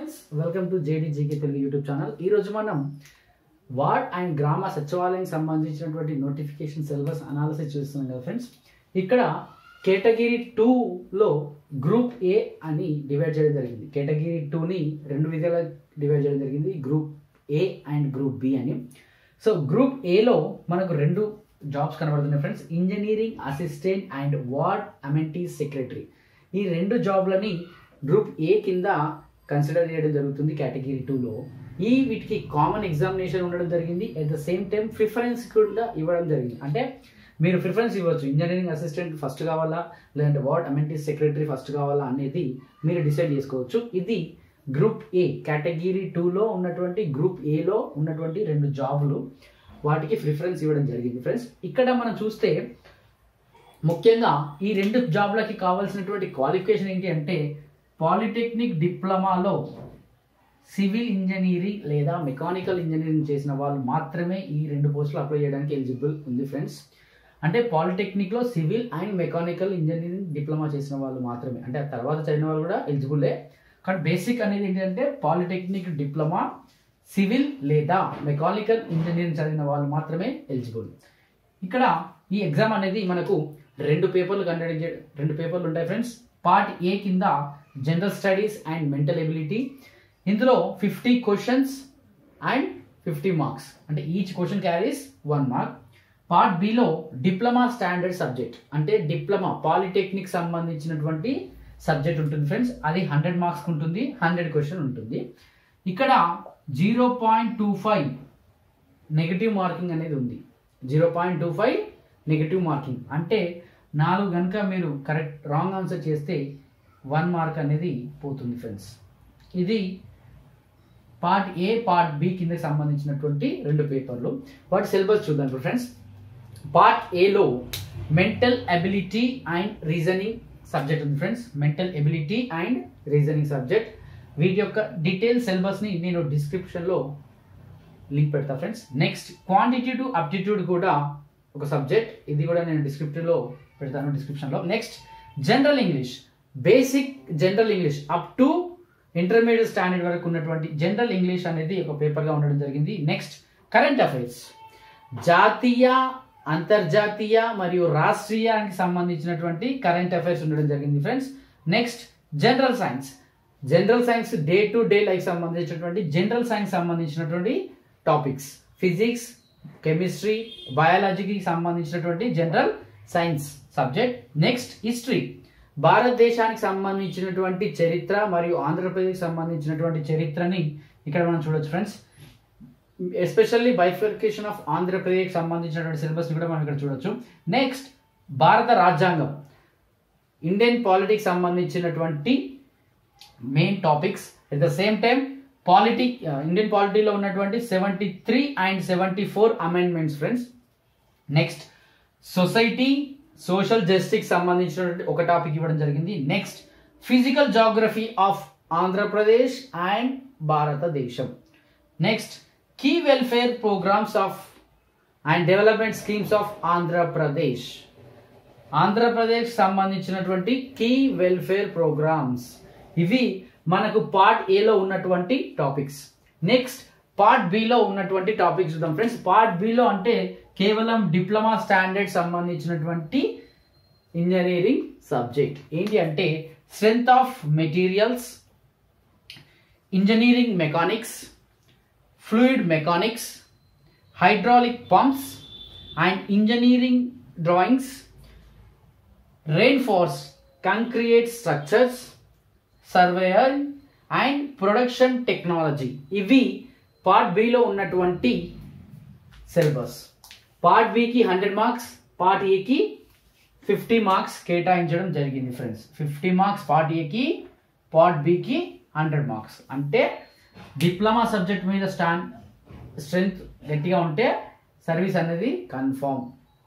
friends welcome to JD GK Telugu YouTube channel ఈ రోజు మనం వార్డ్ అండ్ గ్రామ సచివాలయం సంబంధించినటువంటి నోటిఫికేషన్ సిలబస్ అనాలిసిస్ చూస్తున్నాం కదా ఫ్రెండ్స్ ఇక్కడ కేటగిరీ టూలో గ్రూప్ ఏ అని డివైడ్ చేయడం జరిగింది కేటగిరీ టూని రెండు విధాలుగా డివైడ్ చేయడం జరిగింది group A and group B అని సో గ్రూప్ ఏలో మనకు రెండు జాబ్స్ కనబడుతున్నాయి friends engineering assistant and ward amenities secretary ఈ రెండు జాబ్లని గ్రూప్ ఏ కింద కన్సిడర్ చేయడం జరుగుతుంది కేటగిరీ టూలో ఈ వీటికి కామన్ ఎగ్జామినేషన్ ఉండడం జరిగింది at the same time preference కూడా ఇవ్వడం జరిగింది అంటే మీరు ప్రిఫరెన్స్ ఇవ్వచ్చు ఇంజనీరింగ్ అసిస్టెంట్ ఫస్ట్ కావాలా లేదంటే వార్డ్ అమెంటీస్ సెక్రటరీ ఫస్ట్ కావాలా అనేది మీరు డిసైడ్ చేసుకోవచ్చు ఇది గ్రూప్ ఏ కేటగిరీ టూలో ఉన్నటువంటి గ్రూప్ ఏలో ఉన్నటువంటి రెండు జాబులు వాటికి ప్రిఫరెన్స్ ఇవ్వడం జరిగింది ఫ్రెండ్స్ ఇక్కడ మనం చూస్తే ముఖ్యంగా ఈ రెండు జాబ్లకి కావాల్సినటువంటి క్వాలిఫికేషన్ ఏంటి అంటే పాలిటెక్నిక్ డిప్లొమాలో సివిల్ ఇంజనీరింగ్ లేదా మెకానికల్ ఇంజనీరింగ్ చేసిన వాళ్ళు మాత్రమే ఈ రెండు పోస్టులు అప్లై చేయడానికి ఎలిజిబుల్ ఉంది ఫ్రెండ్స్ అంటే పాలిటెక్నిక్లో civil and mechanical engineering diploma చేసిన వాళ్ళు మాత్రమే అంటే ఆ తర్వాత చదివిన వాళ్ళు కూడా ఎలిజిబుల్లే కానీ బేసిక్ అనేది ఏంటంటే పాలిటెక్నిక్ డిప్లొమా సివిల్ లేదా మెకానికల్ ఇంజనీరింగ్ చదివిన వాళ్ళు మాత్రమే ఎలిజిబుల్ ఇక్కడ ఈ ఎగ్జామ్ అనేది మనకు రెండు పేపర్లు కండక్ట్ చే రెండు పేపర్లు ఉంటాయి ఫ్రెండ్స్ పార్ట్ ఏ కింద general studies and mental ability ఇందులో fifty questions and fifty marks అంటే each question carries one mark part బిలో డిప్లొమా స్టాండర్డ్ సబ్జెక్ట్ అంటే డిప్లొమా పాలిటెక్నిక్ సంబంధించినటువంటి సబ్జెక్ట్ ఉంటుంది ఫ్రెండ్స్ అది హండ్రెడ్ మార్క్స్ ఉంటుంది హండ్రెడ్ క్వశ్చన్ ఉంటుంది ఇక్కడ zero point two five negative marking అనేది ఉంది zero point two five negative marking అంటే నాలుగు కనుక మీరు కరెక్ట్ రాంగ్ ఆన్సర్ చేస్తే వన్ మార్క్ అనేది పోతుంది ఫ్రెండ్స్ ఇది పార్ట్ ఏ పార్ట్ బి కిందకి సంబంధించినటువంటి రెండు పేపర్లు వాటి సిలబస్ చూద్దాం ఇప్పుడు ఫ్రెండ్స్ పార్ట్ ఏలో mental ability and reasoning subject ఉంది friends mental ability and reasoning subject వీటి యొక్క డీటెయిల్ సిలబస్ని నేను డిస్క్రిప్షన్లో లింక్ పెడతా ఫ్రెండ్స్ నెక్స్ట్ క్వాంటిటేటివ్ అప్టిట్యూడ్ కూడా ఒక సబ్జెక్ట్ ఇది కూడా నేను డిస్క్రిప్టివ్లో పెడతాను డిస్క్రిప్షన్లో next general English basic general English up to intermediate standard వరకు ఉన్నటువంటి జనరల్ ఇంగ్లీష్ అనేది ఒక పేపర్గా ఉండడం జరిగింది నెక్స్ట్ కరెంట్ అఫైర్స్ జాతీయ అంతర్జాతీయ మరియు రాష్ట్రీయానికి సంబంధించినటువంటి కరెంట్ అఫైర్స్ ఉండడం జరిగింది friends next general science general science day to day life సంబంధించినటువంటి జనరల్ సైన్స్ సంబంధించినటువంటి టాపిక్స్ ఫిజిక్స్ కెమిస్ట్రీ బయాలజీకి సంబంధించినటువంటి general science subject next history భారతదేశానికి సంబంధించినటువంటి చరిత్ర మరియు ఆంధ్రప్రదేశ్కి సంబంధించినటువంటి చరిత్రని ఇక్కడ మనం చూడొచ్చు ఫ్రెండ్స్ ఎస్పెషల్లీ బైఫర్కేషన్ ఆఫ్ ఆంధ్రప్రదేశ్కి సంబంధించినటువంటి సిలబస్ కూడా మనం ఇక్కడ చూడొచ్చు నెక్స్ట్ భారత రాజ్యాంగం ఇండియన్ పాలిటిక్స్ సంబంధించినటువంటి main topics at the same time politic Indian పాలిటీలో ఉన్నటువంటి seventy three and seventy four amendments friends next society social justice సంబంధించినటువంటి ఒక టాపిక్ ఇవ్వడం జరిగింది next physical geography of Andhra Pradesh and భారతదేశం next key welfare programmes of and development schemes of Andhra Pradesh Andhra Pradesh సంబంధించినటువంటి key welfare programmes ఇవి మనకు పార్ట్ ఏలో ఉన్నటువంటి టాపిక్స్ నెక్స్ట్ పార్ట్ బిలో ఉన్నటువంటి టాపిక్స్ చూద్దాం ఫ్రెండ్స్ పార్ట్ బిలో అంటే కేవలం డిప్లొమా స్టాండర్డ్ సంబంధించినటువంటి ఇంజనీరింగ్ సబ్జెక్ట్ ఏంటి అంటే strength of materials engineering mechanics fluid mechanics hydraulic pumps and engineering drawings reinforce concrete structures surveyor and production technology ఇవి పార్ట్ బిలో ఉన్నటువంటి సిలబస్ పార్ట్ బికి హండ్రెడ్ మార్క్స్ పార్ట్ ఏకి ఫిఫ్టీ మార్క్స్ కేటాయించడం జరిగింది ఫ్రెండ్స్ ఫిఫ్టీ మార్క్స్ పార్ట్ ఏకి part బికి hundred marks అంటే డిప్లొమా సబ్జెక్ట్ మీద స్టాండ్ స్ట్రెంగ్త్ గట్టిగా ఉంటే సర్వీస్ అనేది కన్ఫామ్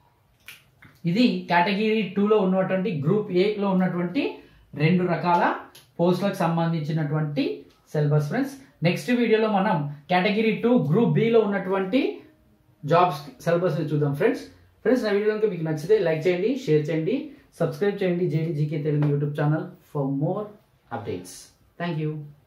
ఇది కేటగిరీ టూలో ఉన్నటువంటి గ్రూప్ ఏలో ఉన్నటువంటి రెండు రకాల పోస్టులకు సంబంధించినటువంటి సిలబస్ ఫ్రెండ్స్ నెక్స్ట్ వీడియోలో మనం కేటగిరీ టూ గ్రూప్ బిలో ఉన్నటువంటి జాబ్స్ సిలబస్ చూద్దాం ఫ్రెండ్స్ ఫ్రెండ్స్ నా వీడియో కనుక మీకు నచ్చితే లైక్ చేయండి షేర్ చేయండి సబ్స్క్రైబ్ చేయండి JD GK Telugu YouTube channel for more updates thank you